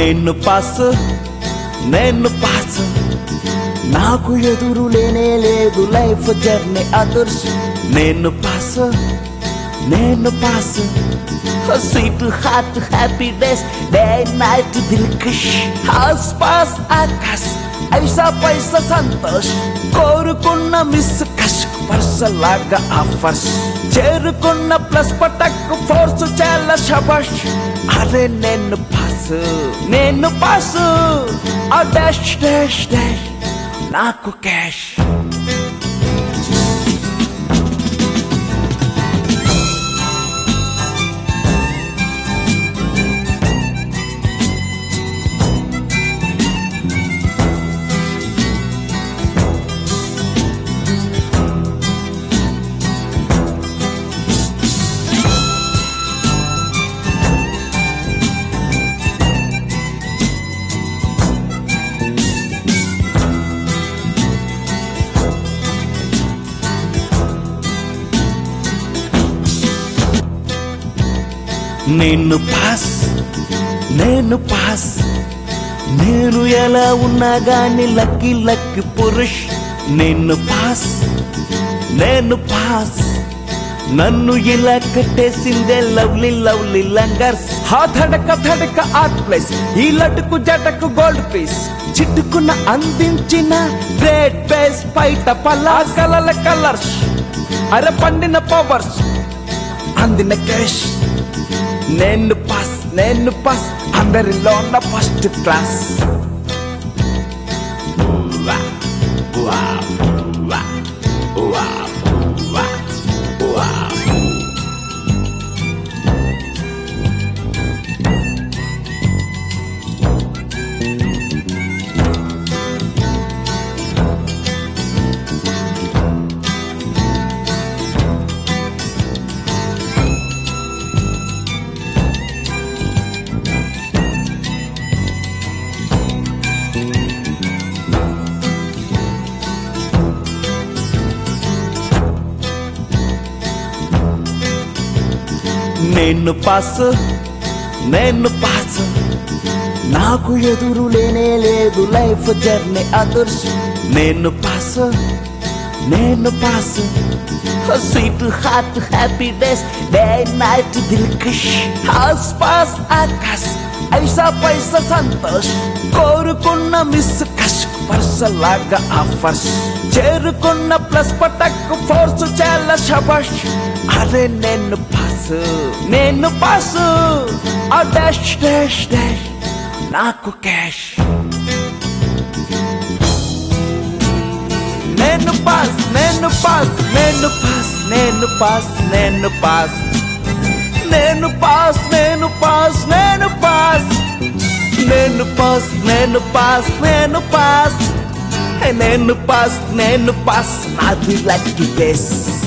నేను పాస్ నేను పాస్ నాకు ఎదురు లేనే లేదు లైఫ్ జర్నీ అదర్స్ నేను పాస్ నేను pass seat heart happy days day night దిల్కష్ హాస్ పాస్ ఆకాశ్ ఐసా పైసా సంతోష్ కోరుకున్న మిస్ కష్ పర్సలాగా ఆఫర్స్ చేరుకున్న ప్లస్ పటక్ ఫోర్స్ చాలా షబాష్ అరే నేను పాస్ నేను పాస్ ఆ డాష్ డాష్ డాష్ నాకు క్యాష్ నేను పాస్ నేను పాస్ నేను ఎలా ఉన్నా గాని లక్కీ లక్కీ పురుష్ నేను పాస్ నేను పాస్ నన్ను ఇలా కట్టేసిందే లవ్లీ లవ్లీ లంగర్స్ హా ధడక ధడక ఆర్ట్ ప్లేస్ ఈ లటుకు జటకు గోల్డ్ పీస్ చిట్టుకున్న అందించిన గ్రేట్ బేస్ పైట పల్లా కలల కలర్స్ అర పండిన పవర్స్ అందిన క్యాష్ నేను పాస్ నేను పాస్ అందరిలో ఉన్న ఫస్ట్ క్లాస్ నేను పాస్ నేను పాస్ నాకు ఎదురు లేనే లేదు లైఫ్ జర్నీ అదర్స్ నేను పాస్ నేను pass seat heart happy days day night దిల్కష్ హాస్ పాస్ ఆకాశ్ ఐసా పైసా సంతోష్ కోరుకున్న మిస్ కష్ పర్సలాగా ఆఫర్స్ చేరుకున్న ప్లస్ పటక్ ఫోర్స్ చాలా షబాష్ అరే నేను పాస్ నేను పాస్ ఆ డాష్ డాష్ డాష్ నాకు క్యాష్ నేను పాస్ నేను పాస్ నేను పాస్ నేను పాస్ నేను పాస్ నేను పాస్ నేను పాస్ నేను పాస్ నేను పాస్ నేను పాస్ నేను పాస్ నేను పాస్ నేను పాస్ నాది లక్కీ బేస్